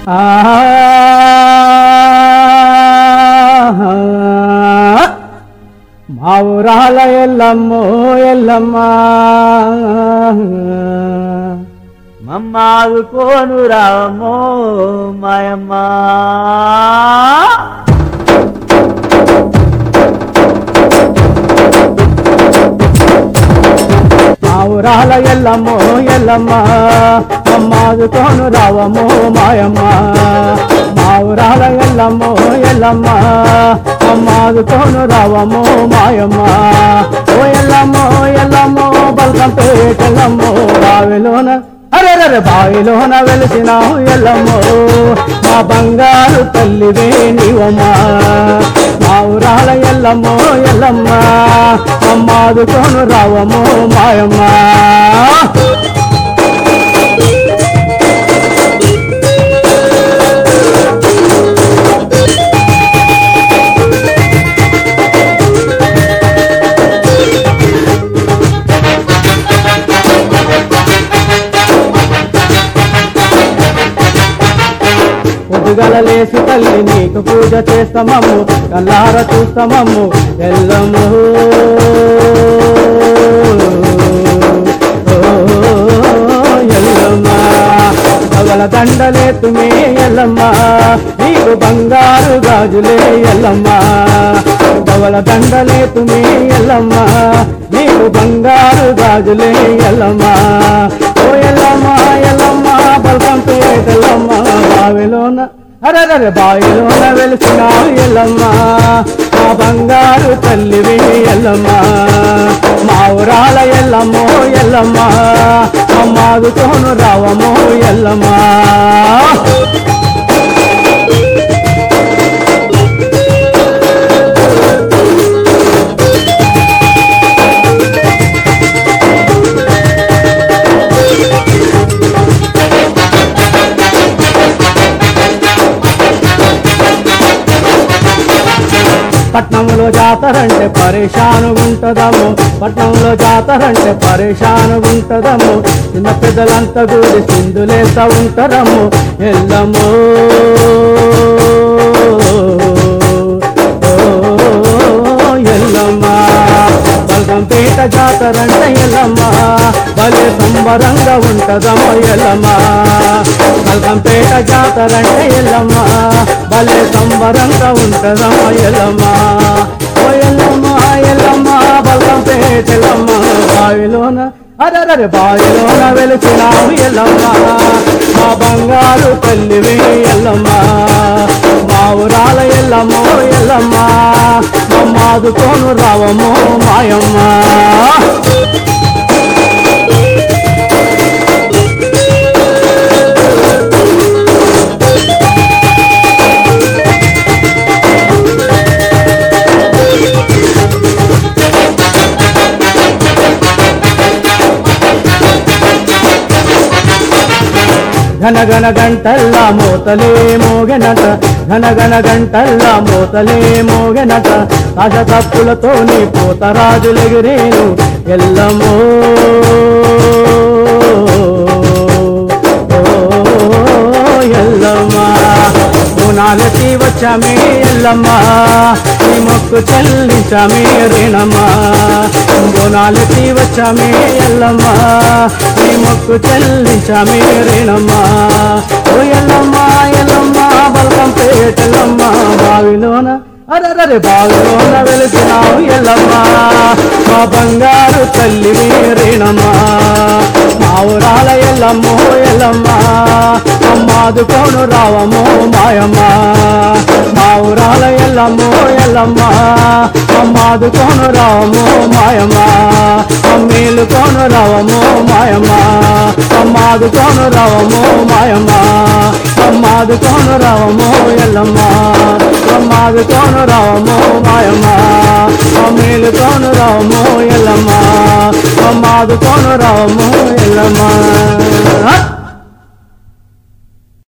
మా ఊరాల ఎల్లమ్మో ఎల్లమ్మ మమ్మాదు కోను రామో మాయమ్మ మా ఊరాల ఎల్లమ్మో ఎల్లమ్మ అమ్మాదు కోను రావమ్మో మాయమ్మ మా ఊరాల ఎల్లమ్మో ఎల్లమ్మ అమ్మాదు కోను రావమ్మో మాయమ్మ ఓ ఎల్లమ్మో ఎల్లమ్మో బల్కం పేటెల్లమ్మో బావిలోన అరెరరె బావిలోన వెలిసినావు ఎల్లమ్మో మా బంగారు తల్లివే నీవమ్మా మా ఊరాల ఎల్లమ్మో ఎల్లమ్మ అమ్మాదు కోను రావమ్మో మాయమ్మ పొద్దుగల లేసి తల్లి నీకు పూజ చేస్తామమ్ము కల్లార చూస్తామమ్ము ఎల్లమ్ము ఓ ఎల్లమ్మ పగల దండలే తుమే ఎల్లమ్మ నీకు బంగారు గాజులే ఎల్లమ్మ పగల దండలే తుమే ఎల్లమ్మ నీకు బంగారు గాజులే ఎల్లమ్మ ఓ ఎల్లమ్మ ఎల్లమ్మ బల్కం పేటెల్లమ్మ బావిలోన అరరర బావిలోన వెలిసినావు ఎల్లమ్మ మా బంగారు తల్లివి ఎల్లమ్మ మా ఊరాల ఎల్లమ్మో ఎల్లమ్మ అమ్మాదు తోను రావమ్మో ఎల్లమ్మ పట్నంలో జాతరంటే పరేషానుగుంటదము పట్నంలో జాతరంటే పరేషానుగుంటదము చిన్న పెద్దలంతా కూడి సింధులేస్తా ఉంటారము ఎల్లమ్మో ఓ ఎల్లమ్మ బల్గంపేట జాతరంటే ఎల్లమ్మ భలే సంబరంగా ఉంటదమ్మో ఎల్లమ్మ బల్గంపేట జాతరంటే ఎల్లమ్మ భలే సంబరంగా ఉంటదమ్మో ఎల్లమ్మ ఓ ఎల్లమ్మ ఎల్లమ్మ బల్గంపేట ఎల్లమ్మ బావిలోన అరరరే బావిలోన వెలిసినావు ఎల్లమ్మ మా బంగారు తల్లివి ఎల్లమ్మ మా ఊరాల ఎల్లమ్మో ఎల్లమ్మ మమ్మాదు కోను రావమ్మో మాయమ్మ ఘన ఘన గంటల్ల మోతలే మోగెనట ఘన ఘన గంటల్ల మోతలే మోగెనట ఆశ తప్పులతోని పోతరాజులెగిరేను ఎల్లమో ఓ ఎల్లమ్మ పునాలకి వచ్చామే ఎల్లమ్మ నీ మొక్కు చెల్లించామే రేణమ్మ బోనాలకి వచ్చామే ఎల్లమ్మ నీ మొక్కు చెల్లించామే రేణమ్మ ఓ ఎల్లమ్మ ఎల్లమ్మ బల్కం పేటెల్లమ్మ బావిలోన అరరరే బావిలోన వెలిసినావు ఎల్లమ్మ మా బంగారు తల్లివి రేణమ్మ మా ఊరాల ఎల్లమ్మో ఎల్లమ్మ అమ్మాదు కోను రావమ్మో మాయమ్మ మా ఊరాల ఎల్లమ్మో ఎల్లమ్మ అమ్మాదు కోను రావమ్మో మాయమ్మ అమ్మీలు కోను రావమ్మో మాయమ్మ అమ్మాదు కోను రావమ్మో మాయమ్మ అమ్మాదు కోను రావమ్మో ఎల్లమ్మ అమ్మాదు కోను రావమ్మో మాయమ్మ అమ్మీలు కోను రావమ్మో ఎల్లమ్మ అమ్మాదు కోను రావమ్మో ఎల్లమ్మ